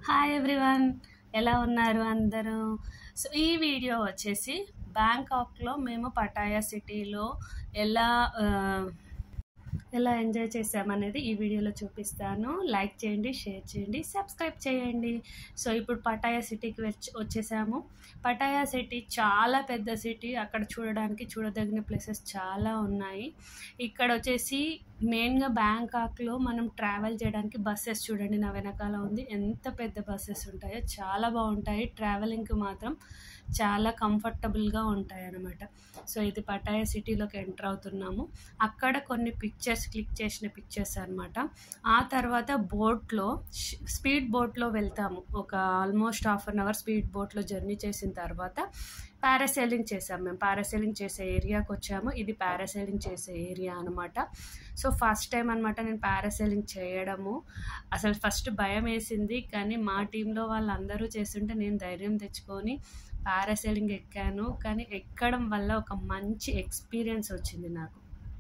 hi everyone ఎలా ఉన్నారు అందరూ సో ఈ వీడియో వచ్చేసి బ్యాంకాక్లో మేము పటాయా సిటీలో ఎలా ఆ, ఎలా ఎంజాయ్ చేసామనేది ఈ వీడియోలో చూపిస్తాను లైక్ చేయండి షేర్ చేయండి సబ్స్క్రైబ్ చేయండి సో ఇప్పుడు పటాయా సిటీకి వచ్చి వచ్చేసాము పటాయా సిటీ చాలా పెద్ద సిటీ అక్కడ చూడడానికి చూడదగిన ప్లేసెస్ చాలా ఉన్నాయి ఇక్కడ వచ్చేసి మెయిన్గా బ్యాంకాక్లో మనం ట్రావెల్ చేయడానికి బస్సెస్ చూడండి నా వెనకాల ఉంది ఎంత పెద్ద బస్సెస్ ఉంటాయో చాలా బాగుంటాయి ట్రావెలింగ్కి మాత్రం చాలా కంఫర్టబుల్గా ఉంటాయి అన్నమాట సో ఇది పటాయా సిటీలోకి ఎంటర్ అవుతున్నాము అక్కడ కొన్ని పిక్చర్స్ క్లిక్ చేసిన పిక్చర్స్ అన్నమాట ఆ తర్వాత బోట్లో స్పీడ్ బోట్లో వెళ్తాము ఒక almost half an hour speed బోట్లో జర్నీ చేసిన తర్వాత పారాసైలింగ్ చేసాం మేము పారాసైలింగ్ చేసే ఏరియాకి వచ్చాము ఇది పారాసైలింగ్ చేసే ఏరియా అనమాట సో ఫస్ట్ టైం అనమాట నేను పారాసైలింగ్ చేయడము అసలు ఫస్ట్ భయం వేసింది కానీ మా టీంలో వాళ్ళందరూ చేస్తుంటే నేను ధైర్యం తెచ్చుకొని పారాసైలింగ్ ఎక్కాను కానీ ఎక్కడం వల్ల ఒక మంచి ఎక్స్పీరియన్స్ వచ్చింది నాకు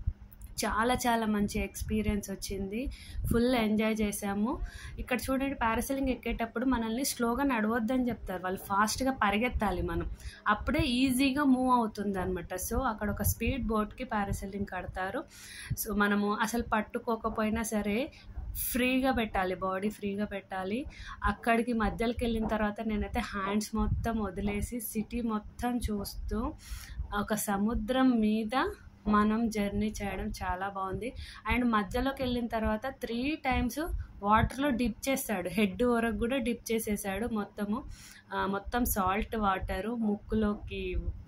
చాలా చాలా మంచి ఎక్స్పీరియన్స్ వచ్చింది ఫుల్ ఎంజాయ్ చేసాము ఇక్కడ చూడండి పారాసైలింగ్ ఎక్కేటప్పుడు మనల్ని స్లోగా నడవద్దని చెప్తారు వాళ్ళు ఫాస్ట్గా పరిగెత్తాలి మనం అప్పుడే ఈజీగా మూవ్ అవుతుంది అనమాట సో అక్కడ ఒక స్పీడ్ బోట్కి పారాసైలింగ్ కడతారు సో మనము అసలు పట్టుకోకపోయినా సరే ఫ్రీగా పెట్టాలి బాడీ ఫ్రీగా పెట్టాలి అక్కడికి మధ్యలోకి వెళ్ళిన తర్వాత నేనైతే హ్యాండ్స్ మొత్తం వదిలేసి సిటీ మొత్తం చూస్తూ ఒక సముద్రం మీద మనం జర్నీ చేయడం చాలా బాగుంది అండ్ మధ్యలోకి వెళ్ళిన తర్వాత త్రీ టైమ్స్ వాటర్లో డిప్ చేస్తాడు హెడ్ వరకు కూడా డిప్ చేసేసాడు మొత్తము ఆ, మొత్తం సాల్ట్ వాటరు ముక్కులోకి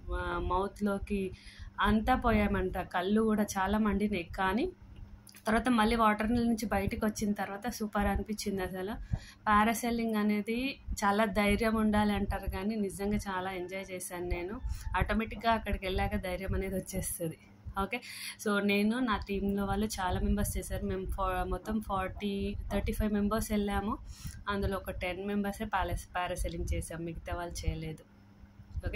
మౌత్లోకి అంతా పోయామంట కళ్ళు కూడా చాలా మండినాయి కానీ తర్వాత మళ్ళీ వాటర్ నుంచి బయటకు వచ్చిన తర్వాత సూపర్ అనిపించింది అసలు పారాసైలింగ్ అనేది చాలా ధైర్యం ఉండాలి అంటారు కానీ నిజంగా చాలా ఎంజాయ్ చేశాను నేను ఆటోమేటిక్గా అక్కడికి వెళ్ళాక ధైర్యం అనేది వచ్చేస్తుంది ఓకే సో నేను నా టీంలో వాళ్ళు చాలా మెంబర్స్ చేశారు మేము ఫా మొత్తం ఫార్టీ థర్టీ ఫైవ్ మెంబర్స్ వెళ్ళాము అందులో ఒక టెన్ మెంబర్సే పాలస్ పారాసైలింగ్ చేసాం మిగతా వాళ్ళు చేయలేదు ఓకే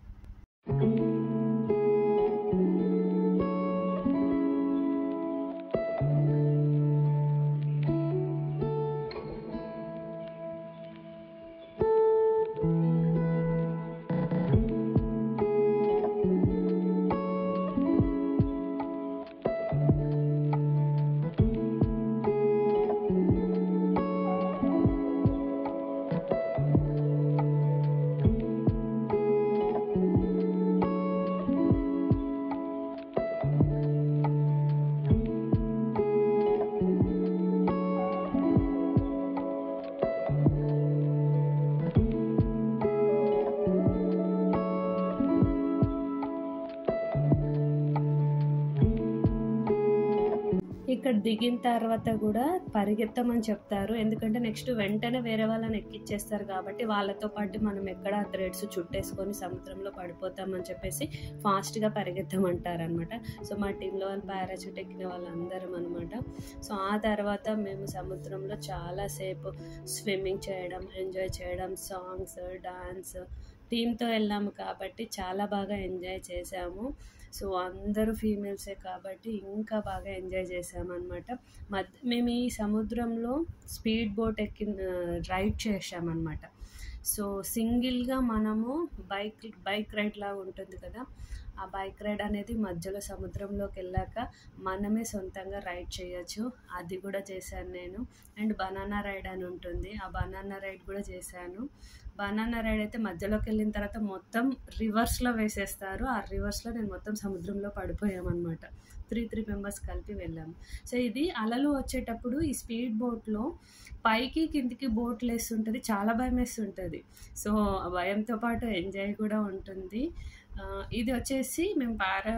ఇక్కడ దిగిన తర్వాత కూడా పరిగెత్తమని చెప్తారు ఎందుకంటే నెక్స్ట్ వెంటనే వేరే వాళ్ళని ఎక్కిచ్చేస్తారు కాబట్టి వాళ్ళతో పాటు మనం ఎక్కడ థ్రెడ్స్ చుట్టేసుకొని సముద్రంలో పడిపోతామని చెప్పేసి ఫాస్ట్గా పరిగెత్తమంటారు అనమాట సో మా టీంలో వాళ్ళు పారాచూట్ ఎక్కిన వాళ్ళందరం అనమాట సో ఆ తర్వాత మేము సముద్రంలో చాలాసేపు స్విమ్మింగ్ చేయడం ఎంజాయ్ చేయడం సాంగ్స్ డాన్స్ టీంతో వెళ్ళాము కాబట్టి చాలా బాగా ఎంజాయ్ చేసాము సో అందరూ ఫీమేల్సే కాబట్టి ఇంకా బాగా ఎంజాయ్ చేసామన్నమాట మధ్య మేము ఈ సముద్రంలో స్పీడ్ బోట్ ఎక్కిన రైడ్ చేసామన్నమాట సో సింగిల్గా మనము బైక్ బైక్ రైడ్ లాగా ఉంటుంది కదా ఆ బైక్ రైడ్ అనేది మధ్యలో సముద్రంలోకి వెళ్ళాక మనమే సొంతంగా రైడ్ చేయొచ్చు అది కూడా చేశాను నేను అండ్ బనానా రైడ్ అని ఉంటుంది ఆ బనానా రైడ్ కూడా చేశాను బనానా రైడ్ అయితే మధ్యలోకి వెళ్ళిన తర్వాత మొత్తం రివర్స్లో వేసేస్తారు ఆ రివర్స్లో నేను మొత్తం సముద్రంలో పడిపోయామన్నమాట త్రీ త్రీ మెంబర్స్ కలిపి వెళ్ళాము సో ఇది అలలు వచ్చేటప్పుడు ఈ స్పీడ్ బోట్లో పైకి కిందికి బోట్లు వేస్తుంటుంది చాలా భయం వేస్తుంటుంది సో ఆ భయంతో పాటు ఎంజాయ్ కూడా ఉంటుంది ఆ, ఇది వచ్చేసి మేము పారా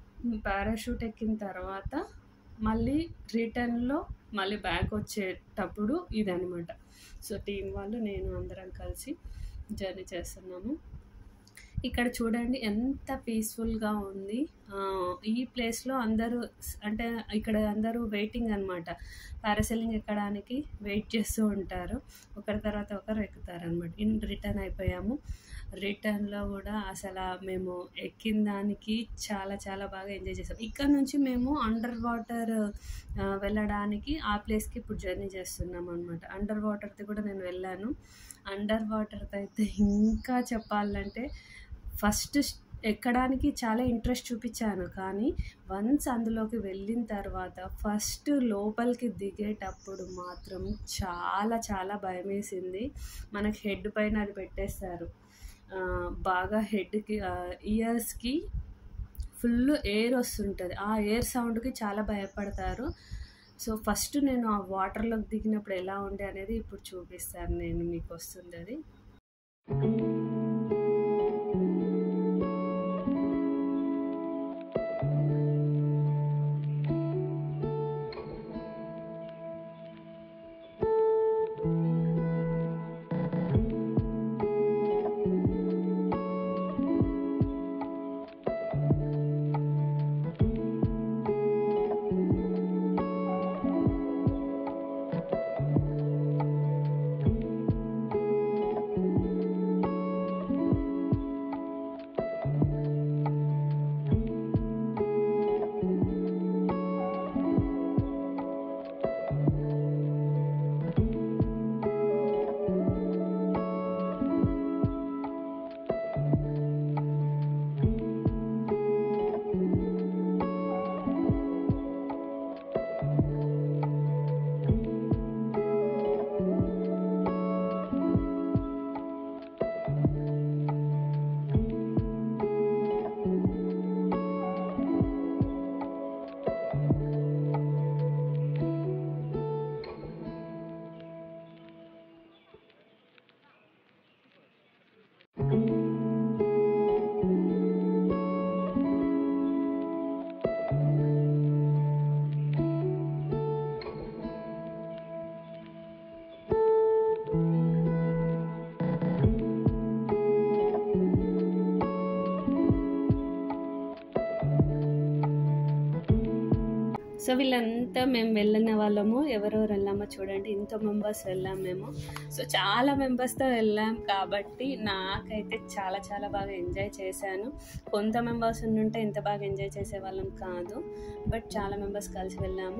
పారాషూట్ ఎక్కిన తర్వాత మళ్ళీ రిటర్న్లో మళ్ళీ బ్యాక్ వచ్చేటప్పుడు ఇదనమాట సో టీం వాళ్ళు నేను అందరం కలిసి జర్నీ చేస్తున్నాము ఇక్కడ చూడండి ఎంత పీస్ఫుల్గా ఉంది ఆ, ఈ ప్లేస్లో అందరూ స్- అంటే ఇక్కడ అందరూ వెయిటింగ్ అనమాట పారాసైలింగ్ ఎక్కడానికి వెయిట్ చేస్తూ ఉంటారు ఒకరి తర్వాత ఒకరు ఎక్కుతారు అనమాట ఇన్ రిటర్న్ అయిపోయాము రిటర్న్లో కూడా అసలు మేము ఎక్కిన దానికి చాలా చాలా బాగా ఎంజాయ్ చేసాం ఇక్కడ నుంచి మేము అండర్ వాటర్ వెళ్ళడానికి ఆ ప్లేస్కి ఇప్పుడు జర్నీ చేస్తున్నాం అనమాట అండర్ వాటర్ది కూడా నేను వెళ్ళాను అండర్ వాటర్తో అయితే ఇంకా చెప్పాలంటే ఫస్ట్ ఎక్కడానికి చాలా ఇంట్రెస్ట్ చూపించాను కానీ వన్స్ అందులోకి వెళ్ళిన తర్వాత ఫస్ట్ లోపలికి దిగేటప్పుడు మాత్రం చాలా చాలా భయం వేసింది మనకి హెడ్ పైన అది పెట్టేస్తారు ఆ, బాగా హెడ్కి ఇయర్స్కి ఫుల్ ఎయిర్ వస్తుంటుంది ఆ ఎయిర్ సౌండ్కి చాలా భయపడతారు సో ఫస్ట్ నేను ఆ వాటర్లోకి దిగినప్పుడు ఎలా ఉండే అనేది ఇప్పుడు చూపిస్తాను నేను మీకు వస్తుంది అది సో వీళ్ళంతా మేము వెళ్ళిన వాళ్ళము ఎవరెవరు వెళ్ళామో చూడండి ఇంత మెంబర్స్ వెళ్ళాం మేము సో చాలా మెంబర్స్తో వెళ్ళాం కాబట్టి నాకైతే చాలా చాలా బాగా ఎంజాయ్ చేశాను కొంత మెంబర్స్ ఉంటే ఇంత బాగా ఎంజాయ్ చేసే వాళ్ళం కాదు బట్ చాలా మెంబర్స్ కలిసి వెళ్ళాము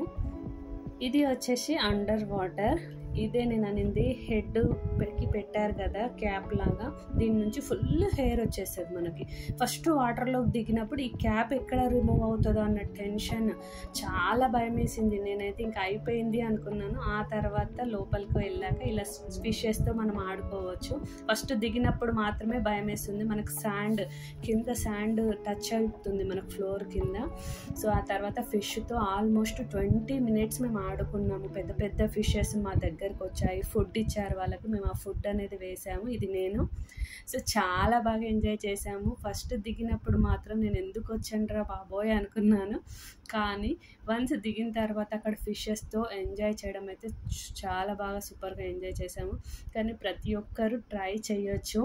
ఇది వచ్చేసి అండర్ వాటర్ ఇదే నేను అనింది హెడ్ పెట్టి పెట్టారు కదా క్యాప్ లాగా దీని నుంచి ఫుల్ హెయిర్ వచ్చేస్తుంది మనకి ఫస్ట్ వాటర్లోకి దిగినప్పుడు ఈ క్యాప్ ఎక్కడ రిమూవ్ అవుతుందో అన్న టెన్షన్ చాలా భయం వేసింది నేనైతే ఇంకా అయిపోయింది అనుకున్నాను ఆ తర్వాత లోపలికి వెళ్ళాక ఇలా ఫిషెస్తో మనం ఆడుకోవచ్చు ఫస్ట్ దిగినప్పుడు మాత్రమే భయం వేస్తుంది మనకు శాండ్ కింద శాండ్ టచ్ అవుతుంది మనకు ఫ్లోర్ కింద సో ఆ తర్వాత ఫిష్తో ఆల్మోస్ట్ ట్వంటీ మినిట్స్ మేము ఆడుకున్నాము పెద్ద పెద్ద ఫిషెస్ మా దగ్గరకు వచ్చాయి ఫుడ్ ఇచ్చారు వాళ్ళకి మేము ఆ ఫుడ్ అనేది వేసాము ఇది నేను సో చాలా బాగా ఎంజాయ్ చేసాము ఫస్ట్ దిగినప్పుడు మాత్రం నేను ఎందుకు వచ్చానురా బాబోయ్ అనుకున్నాను కానీ వన్స్ దిగిన తర్వాత అక్కడ ఫిషెస్తో ఎంజాయ్ చేయడం అయితే చాలా బాగా సూపర్గా ఎంజాయ్ చేసాము కానీ ప్రతి ఒక్కరు ట్రై చేయొచ్చు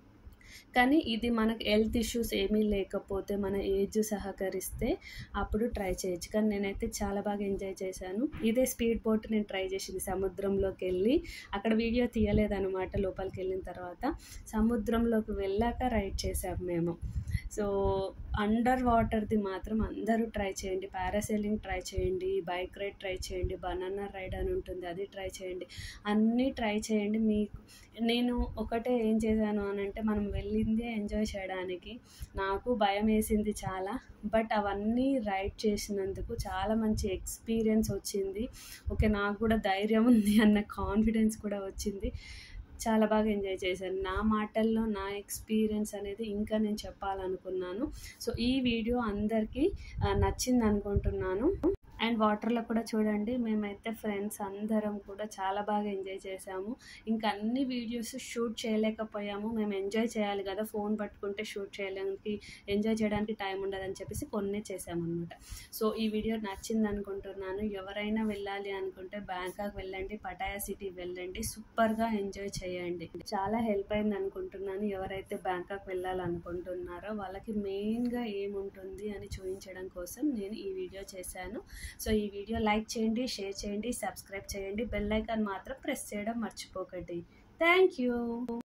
కానీ ఇది మనకు హెల్త్ ఇష్యూస్ ఏమీ లేకపోతే మన ఏజ్ సహకరిస్తే అప్పుడు ట్రై చేయొచ్చు కానీ నేనైతే చాలా బాగా ఎంజాయ్ చేశాను ఇదే స్పీడ్ బోట్ నేను ట్రై చేసింది సముద్రంలోకి వెళ్ళి అక్కడ వీడియో తీయలేదన్నమాట లోపలికి వెళ్ళిన తర్వాత సముద్రంలోకి వెళ్ళాక రైడ్ చేసాం మేము సో అండర్ వాటర్ది మాత్రం అందరూ ట్రై చేయండి పారాసైలింగ్ ట్రై చేయండి బైక్ రైడ్ ట్రై చేయండి బనానా రైడ్ అని ఉంటుంది అది ట్రై చేయండి అన్నీ ట్రై చేయండి మీకు నేను ఒకటే ఏం చేశాను అని అంటే మనం వెళ్ళిందే ఎంజాయ్ చేయడానికి నాకు భయం వేసింది చాలా బట్ అవన్నీ రైడ్ చేసినందుకు చాలా మంచి ఎక్స్పీరియన్స్ వచ్చింది ఓకే నాకు కూడా ధైర్యం ఉంది అన్న కాన్ఫిడెన్స్ కూడా వచ్చింది చాలా బాగా ఎంజాయ్ చేశాను నా మాటల్లో నా ఎక్స్పీరియన్స్ అనేది ఇంకా నేను చెప్పాలనుకున్నాను సో ఈ వీడియో అందరికీ నచ్చింది అనుకుంటున్నాను అండ్ వాటర్లో కూడా చూడండి మేమైతే ఫ్రెండ్స్ అందరం కూడా చాలా బాగా ఎంజాయ్ చేసాము ఇంకా అన్ని వీడియోస్ షూట్ చేయలేకపోయాము మేము ఎంజాయ్ చేయాలి కదా ఫోన్ పట్టుకుంటే షూట్ చేయడానికి ఎంజాయ్ చేయడానికి టైం ఉండదని చెప్పేసి కొన్ని చేసామన్నమాట సో ఈ వీడియో నచ్చింది అనుకుంటున్నాను ఎవరైనా వెళ్ళాలి అనుకుంటే బ్యాంకాక్ వెళ్ళండి పటాయా సిటీ వెళ్ళండి సూపర్గా ఎంజాయ్ చేయండి చాలా హెల్ప్ అయింది అనుకుంటున్నాను ఎవరైతే బ్యాంకాక్ వెళ్ళాలనుకుంటున్నారో వాళ్ళకి మెయిన్గా ఏముంటుంది అని చూపించడం కోసం నేను ఈ వీడియో చేశాను సో ఈ వీడియో లైక్ చేయండి షేర్ చేయండి సబ్స్క్రైబ్ చేయండి బెల్ ఐకాన్ మాత్రం ప్రెస్ చేయడం మర్చిపోకండి థ్యాంక్ యూ